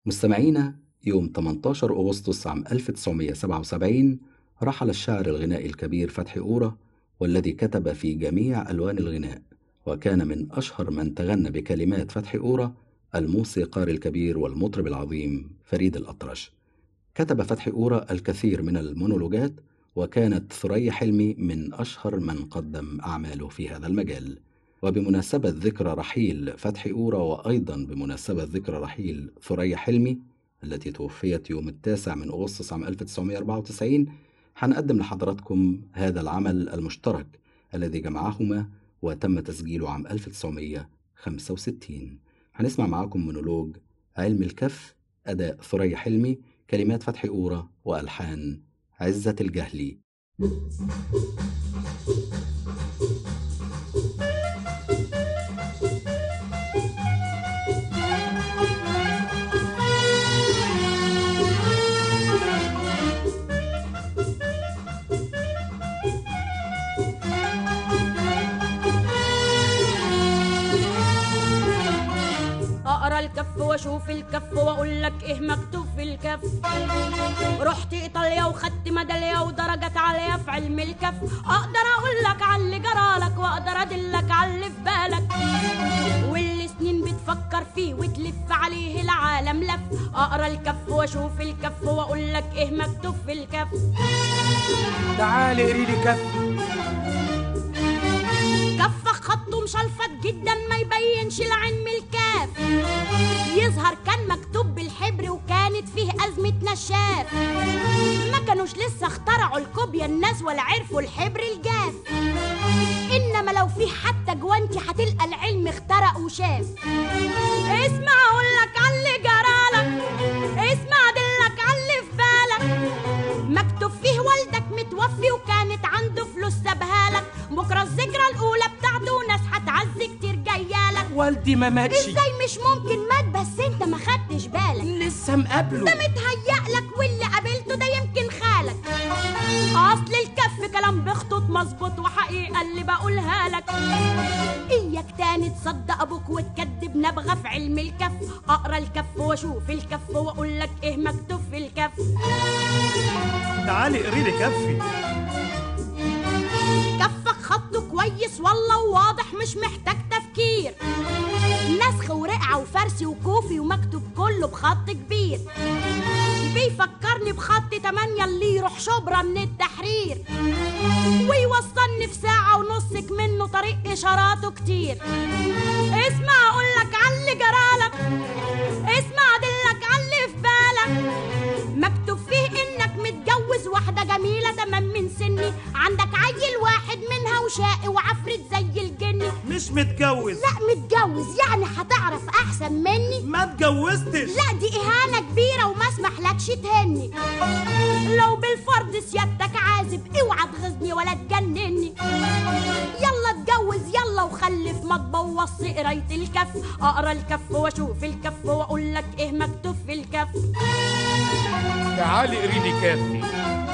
مستمعينا يوم 18 أغسطس عام 1977 رحل الشاعر الغنائي الكبير فتحي أورا والذي كتب في جميع ألوان الغناء وكان من أشهر من تغنى بكلمات فتحي أورا الموسيقار الكبير والمطرب العظيم فريد الأطرش كتب فتحي أورا الكثير من المونولوجات وكانت ثريا حلمي من أشهر من قدم أعماله في هذا المجال وبمناسبة ذكرى رحيل فتحي أورا وأيضا بمناسبة ذكرى رحيل ثريا حلمي التي توفيت يوم التاسع من أغسطس عام 1994 هنقدم لحضراتكم هذا العمل المشترك الذي جمعهما وتم تسجيله عام 1965 هنسمع معاكم مونولوج علم الكف أداء ثريا حلمي كلمات فتحي أورا وألحان عزة الجهلي اقرا الكف واشوف الكف واقول لك ايه مكتوب في الكف رحت ايطاليا وخدت ميداليه ودرجات عاليه في علم الكف اقدر اقول لك على اللي جرالك واقدر ادلك على اللي في بالك واللي سنين بتفكر فيه وتلف عليه العالم لف اقرا الكف واشوف الكف واقول لك ايه مكتوب في الكف تعالي قري لي كف كفك خطه مشلفط جدا ما يبينش العين من الكاف يظهر كان مكتوب بالحبر وكانت فيه أزمة نشاف ما كانوش لسه اخترعوا الكوبيا الناس ولا عرفوا الحبر الجاف إنما لو في حتى جوانتي هتلقى العلم اخترق وشاف اسمع أقولك على اللي جرالك اسمع أدلك على اللي في بالك مكتوب فيه والدك متوفي وكانت عنده فلوس سابها لك بكره الذكرى الاولى بتاعته وناس هتعزي كتير جايالك والدي ما ماتش ازاي مش ممكن مات بس انت ما خدتش بالك لسه مقابله ده متهيأ لك واللي قابلته ده يمكن خالك اصل الكف كلام بخطوط مظبوط وحقيقه اللي بقولها لك اياك تاني تصدق ابوك وتكدب نبغه في علم الكف اقرا الكف واشوف الكف واقول لك ايه مكتوب في الكف تعالي قري لي كفي كفك خطه كويس والله وواضح مش محتاج تفكير نسخ ورقعة وفرسي وكوفي ومكتوب كله بخط كبير بيفكرني بخط تمانية اللي يروح شبرا من التحرير ويوصلني في ساعة ونصك منه طريق إشاراته كتير اسمع أقولك على اللي جرالك اسمع أدلك على اللي في بالك مكتوب فيه إنك متجوز واحدة جميلة تمام من سني عندك عيل واحد منها وشقي وعفريت زي الجني مش متجوز لا متجوز يعني هتعرف أحسن مني ما اتجوزتش لا دي إهانة كبيرة وما اسمحلكش تهني لو بالفرض سيادتك عازب اوعى تغزني ولا تجنني يلا اتجوز يلا وخلف ما تبوظش قراية الكف اقرا الكف واشوف الكف واقول لك ايه مكتوب في الكف تعالي قري لي كفي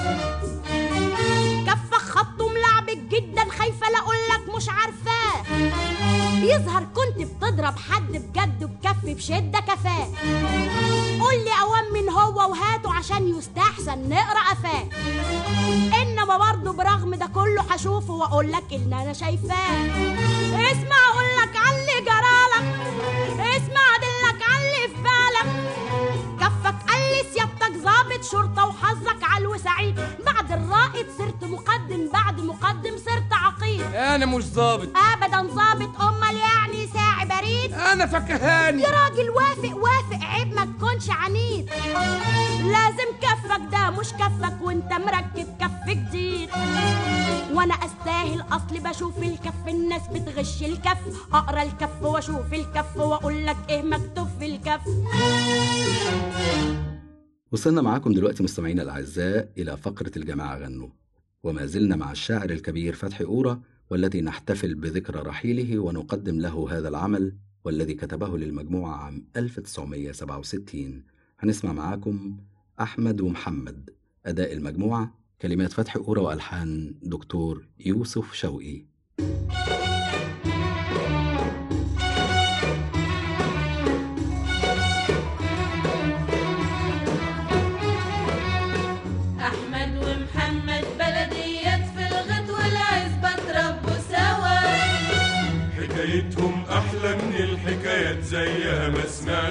كفك خطه ملعبك جدا خايفة لا اقولك مش عارفاه يظهر كنت بتضرب حد بجد بكف بشدة كفاه قولي اوام من هو وهاته عشان يستحسن نقرا قفاه انما برضه برغم ده كله هشوفه واقولك ان انا شايفاه اسمع اقولك على اللي جرالك اسمع ادلك على اللي في بالك كفك قال لي سيادتك ظابط شرطة وحظك علو سعيد بعد الرائد صرت مقدم بعد مقدم صرت عقيد انا مش ظابط ابدا ظابط امال يعني ساعي بريد انا فكهاني يا راجل وافق وافق عيب ما تكونش عنيد لازم كفك ده مش كفك وانت مركب كف جديد وانا استاهل اصلي بشوف الكف الناس بتغش الكف اقرا الكف واشوف الكف واقول لك ايه مكتوب في الكف وصلنا معاكم دلوقتي مستمعينا الأعزاء إلى فقرة الجماعة غنوا وما زلنا مع الشاعر الكبير فتحي أورا والذي نحتفل بذكرى رحيله ونقدم له هذا العمل والذي كتبه للمجموعة عام 1967 هنسمع معاكم أحمد ومحمد أداء المجموعة كلمات فتحي أورا وألحان دكتور يوسف شوقي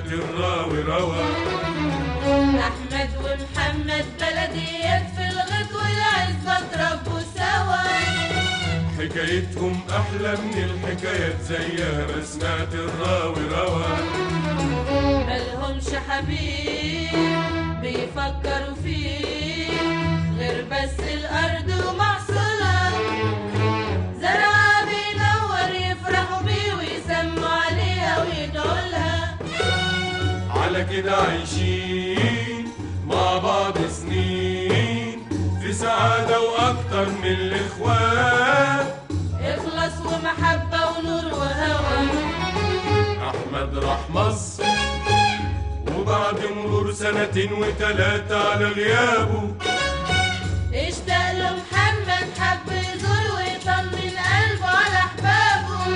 سمعت الراوي روى أحمد ومحمد بلديات في الغد والعزبة اتربوا سوا حكايتهم أحلى من الحكايات زيها ما سمعت الراوي روى ملهمش حبيب بيفكروا فيه غير بس الأرض ومحصولها زرعها بينور يفرحوا بيه ويسموا عليها ويدعوا لها على كده عايشين مع بعض سنين في سعادة وأكتر من الإخوان إخلاص ومحبة ونور وهوى أحمد راح مصر وبعد مرور سنتين وتلاتة على غيابه اشتاق له محمد حب يزور ويطمن قلبه على أحبابه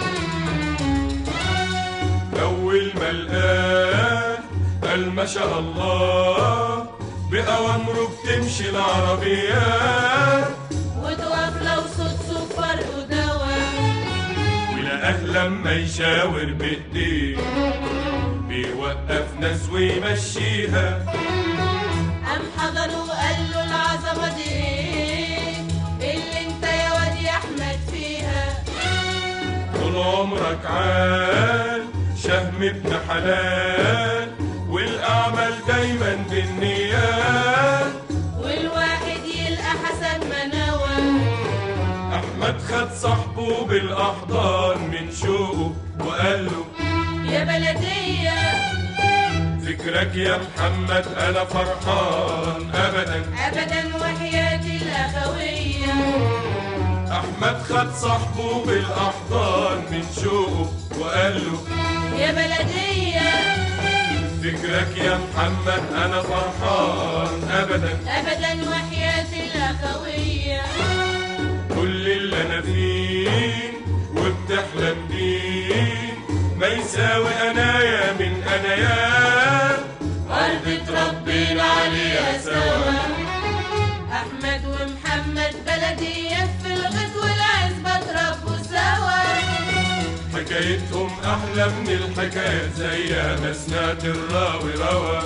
أول ما لقاه قال ما شاء الله بأوامره بتمشي العربيات وتقف لو صوت صفر ودواء ولقاه لما يشاور بإيديه بيوقف ناس ويمشيها قام حضر وقال له العظمة دي ايه اللي انت يا واد يا احمد فيها طول عمرك عال شهم ابن حلال والأعمال دايما بالنيات والواحد يلقى حسن ما نوى أحمد خد صاحبه بالأحضان من شوقه وقال له يا بلدية فكرك يا محمد أنا فرحان أبدا ابدا وحياتي الاخوية أحمد خد صاحبه بالأحضان من شوقه وقال له يا بلدية فكرك يا محمد أنا فرحان أبدا ابدا وحياتي الاخوية كل اللي أنا فيه وبتحلم بيه ما يساوي أنايا من أنايات أرض تربينا عليها سوا أحمد ومحمد بلديات في الغد والعزبة تربوا سوا حكايتهم أحلى من الحكايات زيها ما سمعت الراوي روى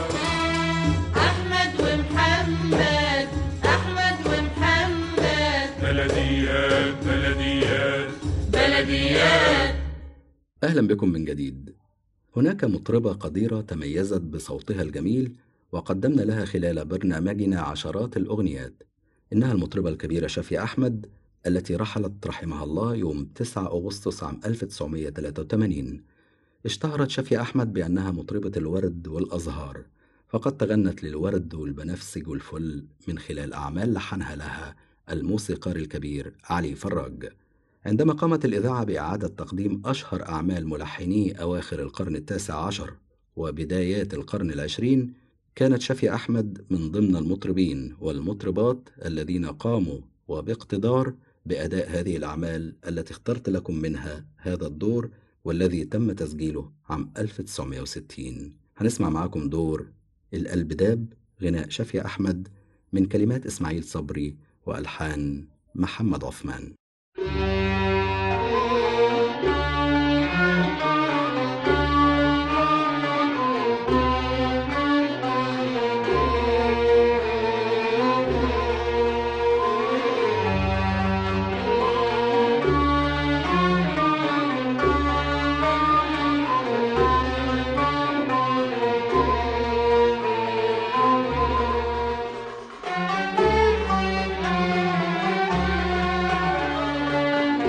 أحمد ومحمد أحمد ومحمد بلديات بلديات بلديات أهلا بكم من جديد. هناك مطربة قديرة تميزت بصوتها الجميل وقدمنا لها خلال برنامجنا عشرات الأغنيات. إنها المطربة الكبيرة شافية أحمد التي رحلت رحمها الله يوم 9 أغسطس عام 1983. اشتهرت شافية أحمد بأنها مطربة الورد والأزهار، فقد تغنت للورد والبنفسج والفل من خلال أعمال لحنها لها الموسيقار الكبير علي فراج. عندما قامت الإذاعة بإعادة تقديم أشهر أعمال ملحني أواخر القرن التاسع عشر وبدايات القرن العشرين كانت شافية أحمد من ضمن المطربين والمطربات الذين قاموا وباقتدار بأداء هذه الأعمال التي اخترت لكم منها هذا الدور والذي تم تسجيله عام 1960 هنسمع معاكم دور القلب داب غناء شافية أحمد من كلمات إسماعيل صبري وألحان محمد عثمان أحمد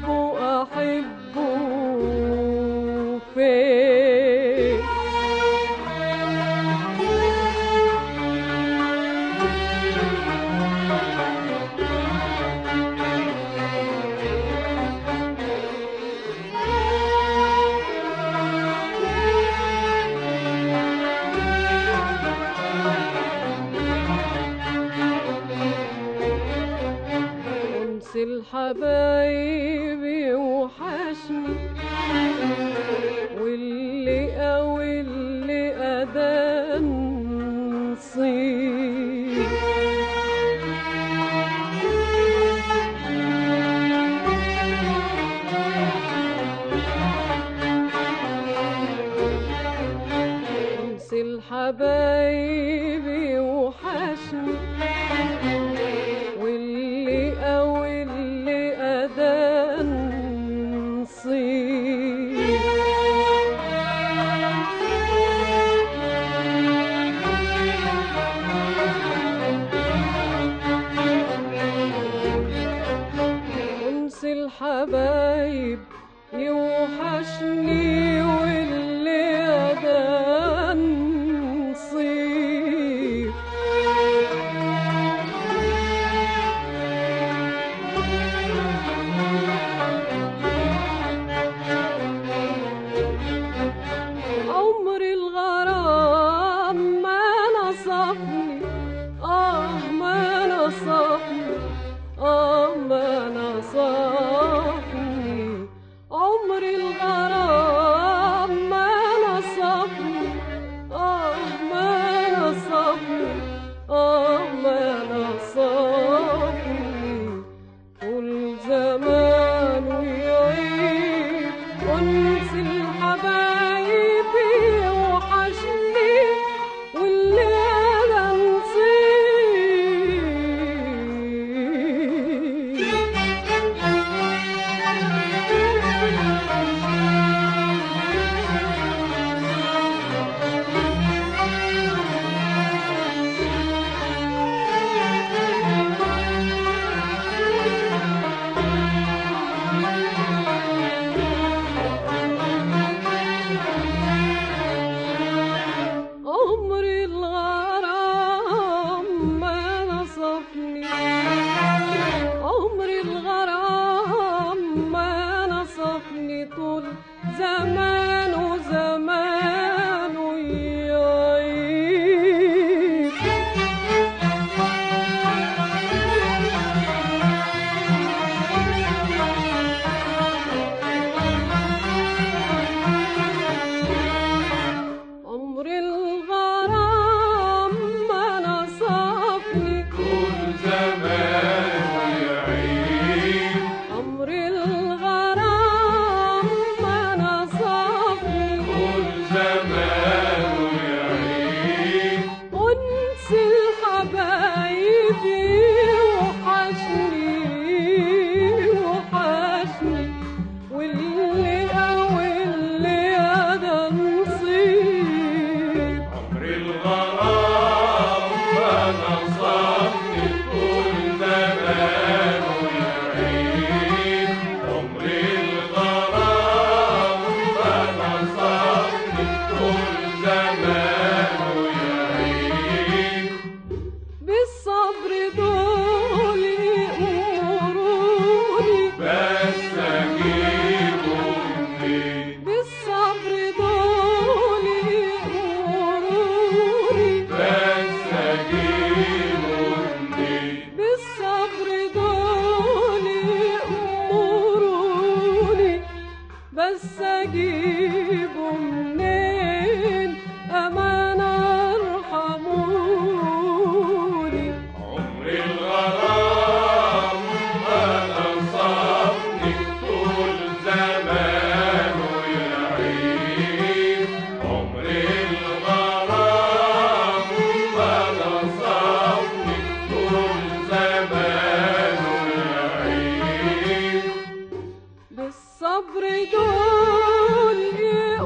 أحبه أحبه فين أنس الحبايب يوحشني واللي واللي أدان نصيب أنس الحبايب يوحشني واللي أو اللي أدان نصيب أنس الحبايب يوحشني واللي أدان نصيب عمر الغرام ما نصفني آه ما نصفني آه ما نصفني عمر الغرام ما نصفني آه ما نصفني آه ما نصفني كل زمان ويعيد أنس الحبايب يوحشني واللي أنا عمر الغرام ما نصفني عمر الغرام ما نصفني طول زمان وزمان يعيد عمر الغرام ما نصفني كل زمان يعيد عمر الغرام ما نصفني كل زمان يعيد أنس الحبايب وحشني وحشني واللي واللي أنا نصيب عمر الغرام ما نصفني كل زمان يعيد عمر الغرام ما نصفني كل زمان يعيد بالصبر دول يأمروني بس اجيبه منين بالصبر دول يأمروني بس اجيبه منين بالصبر دول يأمروني بس أجيبه منين أمانة ارحموني عمر الغرام ما نصفني طول زمان يعيد عمر الغرام ما نصفني طول زمان يعيد بالصبر دول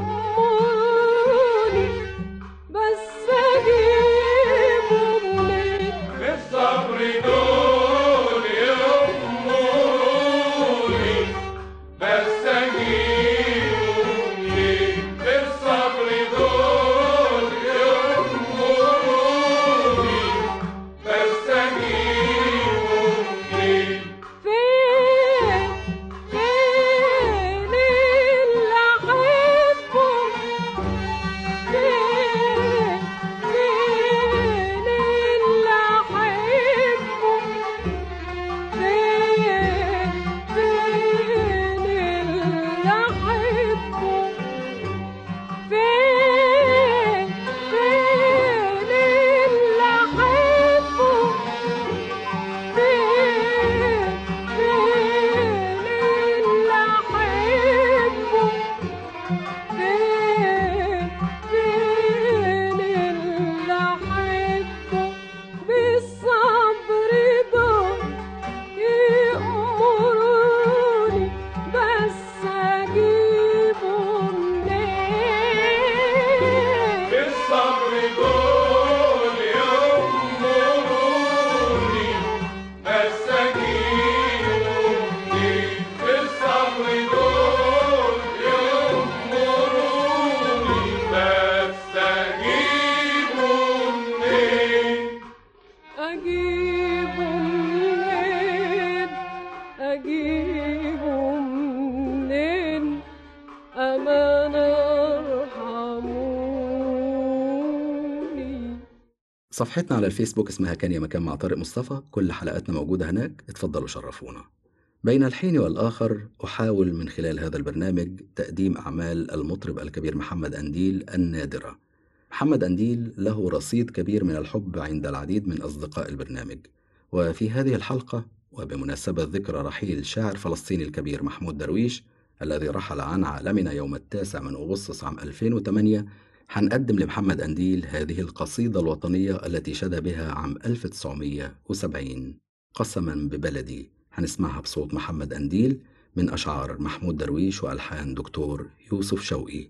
صفحتنا على الفيسبوك اسمها كان يا مكان مع طارق مصطفى كل حلقاتنا موجودة هناك اتفضلوا شرفونا بين الحين والآخر أحاول من خلال هذا البرنامج تقديم أعمال المطرب الكبير محمد أنديل النادرة محمد أنديل له رصيد كبير من الحب عند العديد من أصدقاء البرنامج وفي هذه الحلقة وبمناسبة ذكرى رحيل شاعر فلسطيني الكبير محمود درويش الذي رحل عن عالمنا يوم التاسع من أغسطس عام 2008 هنقدم لمحمد أنديل هذه القصيدة الوطنية التي شد بها عام 1970 قسما ببلدي هنسمعها بصوت محمد أنديل من أشعار محمود درويش وألحان دكتور يوسف شوقي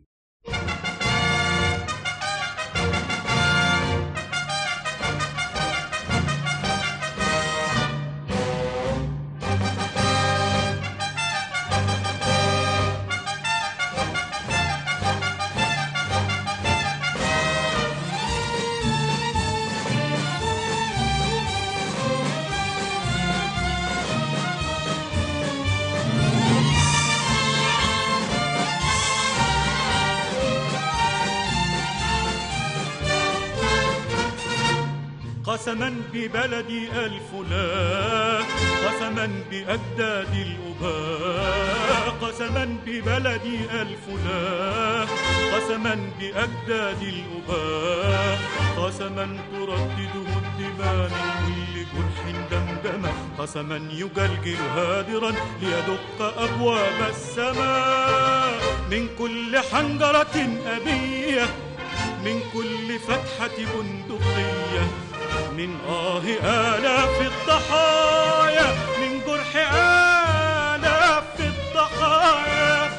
قسما ببلدي ألف لا قسما بأجداد الأباء قسما ببلدي ألف لا قسما بأجداد الأباء قسما تردده الدماء من كل جرح دمدمة قسما يجلجل هادرا ليدق أبواب السماء من كل حنجرة أبية من كل فتحة بندقية من آه آلاف الضحايا من جرح آلاف الضحايا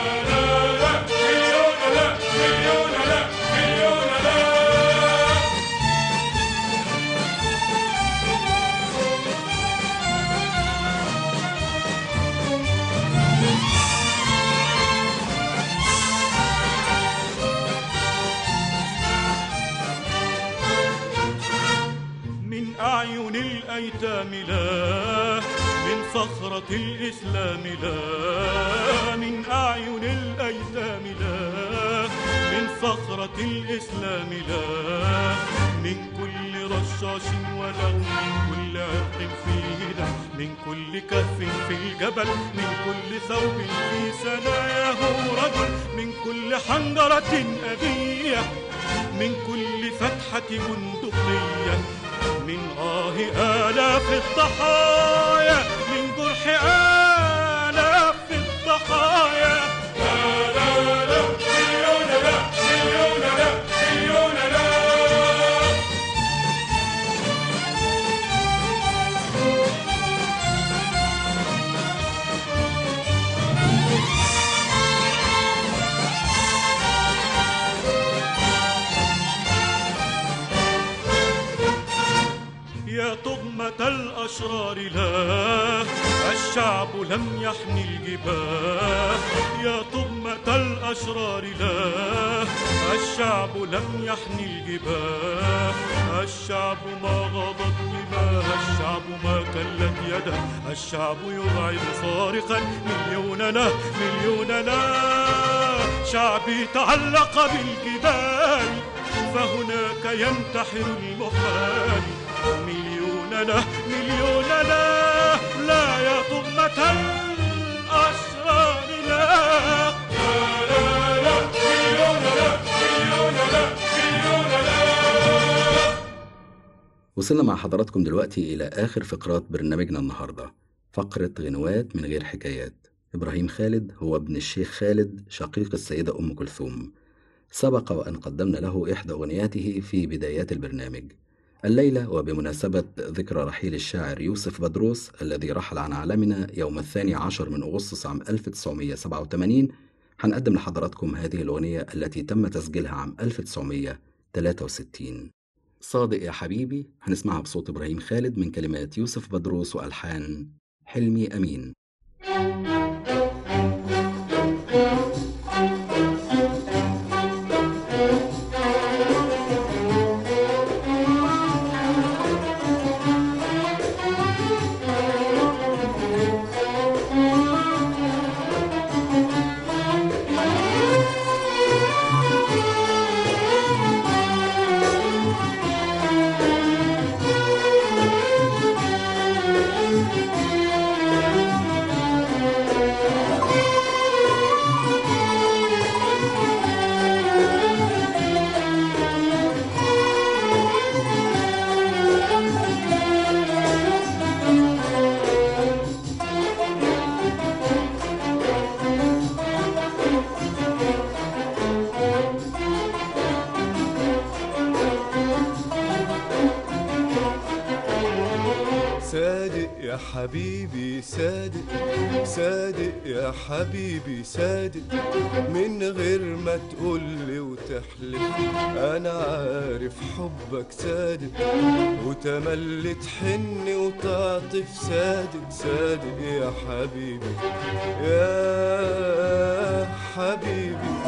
من أعين الأيتام لا من صخرة الإسلام لا من أعين الأيتام لا من صخرة الإسلام لا من كل رشاش ولو من كل عرق فيه دم من كل كف في الجبل من كل ثوب في ثناياه رجل من كل حنجرة أبية من كل فتحة بندقية من آه آلاف الضحايا من جرح آلاف الضحايا لا لا لا مليون لا مليون لا مليون لا يا طغمة الأشرار لا الشعب لم يحني الجباه يا طغمة الأشرار لا الشعب لم يحني الجباه الشعب ما غضت دماه الشعب ما كلت يده الشعب يرعد صارخا مليون لا مليون لا شعبي تعلق بالجبال فهناك ينتحر المحال مليون لا مليون لا لا يا طغمة الأشرار لا لا لا لا مليون لا مليون لا مليون لا وصلنا مع حضراتكم دلوقتي إلى آخر فقرات برنامجنا النهاردة فقرة غنوات من غير حكايات إبراهيم خالد هو ابن الشيخ خالد شقيق السيدة أم كلثوم سبق وأن قدمنا له إحدى أغنياته في بدايات البرنامج الليلة وبمناسبة ذكرى رحيل الشاعر يوسف بدروس الذي رحل عن عالمنا يوم الثاني عشر من أغسطس عام 1987 هنقدم لحضراتكم هذه الأغنية التي تم تسجيلها عام 1963 صادق يا حبيبي هنسمعها بصوت إبراهيم خالد من كلمات يوسف بدروس وألحان حلمي أمين Thank you. حبيبي صادق صادق يا حبيبي صادق من غير ما تقولي وتحلف انا عارف حبك صادق وتملي تحن وتعطف صادق صادق يا حبيبي يا حبيبي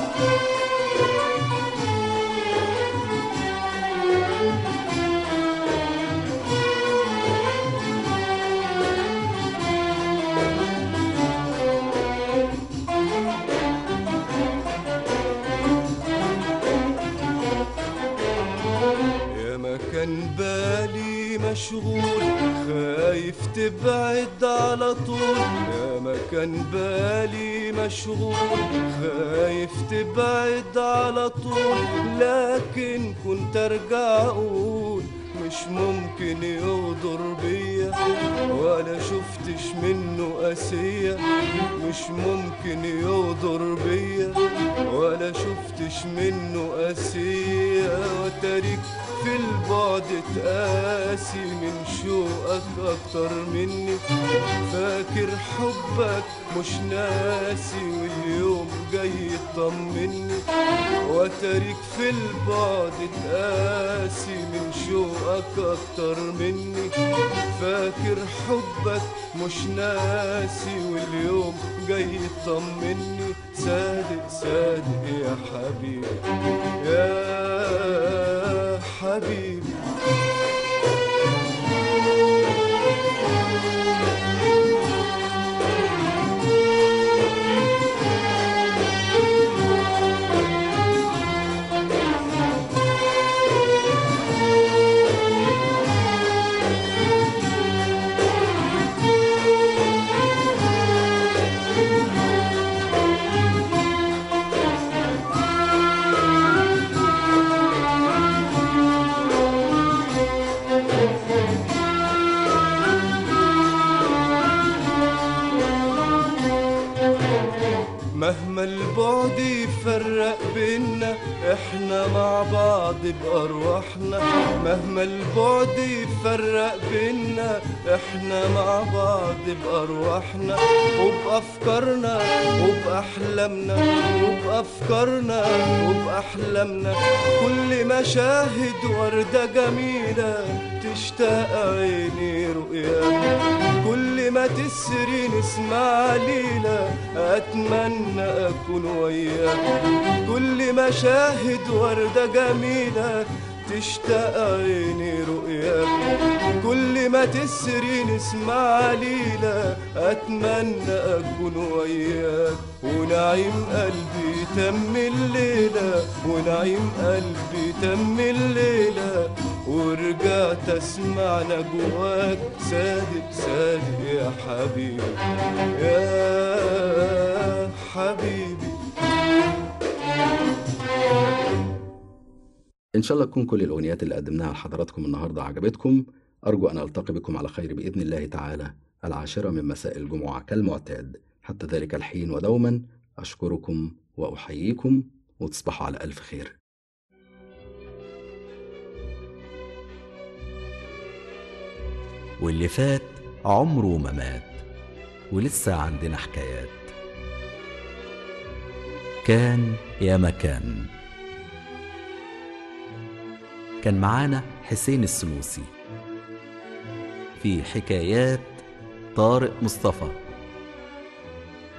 يا ما كان بالي مشغول خايف تبعد على طول يا ما كان بالي مشغول خايف تبعد على طول لكن كنت ارجع اقول مش ممكن يغدر بيا ولا شفتش منه قاسية مش ممكن يغدر بيا ولا شفتش منه قاسية وتاريك في البعد تقاسي من شوقك اكتر مني فاكر حبك مش ناسي واليوم جاي تطمني وتاريك في البعد تقاسي من شوقك اكتر مني فاكر حبك مش ناسي واليوم جاي تطمني صادق صادق يا حبيبي يا حبيبي مهما البعد يفرق بينا احنا مع بعض بأرواحنا مهما البعد يفرق بينا احنا مع بعض بأرواحنا وبأفكارنا وبأحلامنا وبأفكارنا وبأحلامنا كل مشاهد وردة جميلة تشتاق عيني رؤياك كل ما تسري نسمع ليلة أتمنى أكون وياك كل مشاهد وردة جميلة تشتاق عيني رؤياك كل ما تسري نسمع ليلة أتمنى أكون وياك ونعيم قلبي تم الليلة ونعيم قلبي تم الليلة ورجعت اسمعنا جواك صادق صادق يا حبيبي يا حبيبي إن شاء الله تكون كل الأغنيات اللي قدمناها لحضراتكم النهاردة عجبتكم أرجو أن ألتقي بكم على خير بإذن الله تعالى العاشرة من مساء الجمعة كالمعتاد حتى ذلك الحين ودوما أشكركم وأحييكم وتصبحوا على ألف خير واللي فات عمره ما مات ولسه عندنا حكايات كان يا مكان كان معانا حسين السنوسي في حكايات طارق مصطفى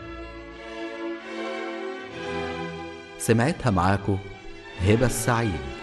سمعتها معاكو هبة السعيد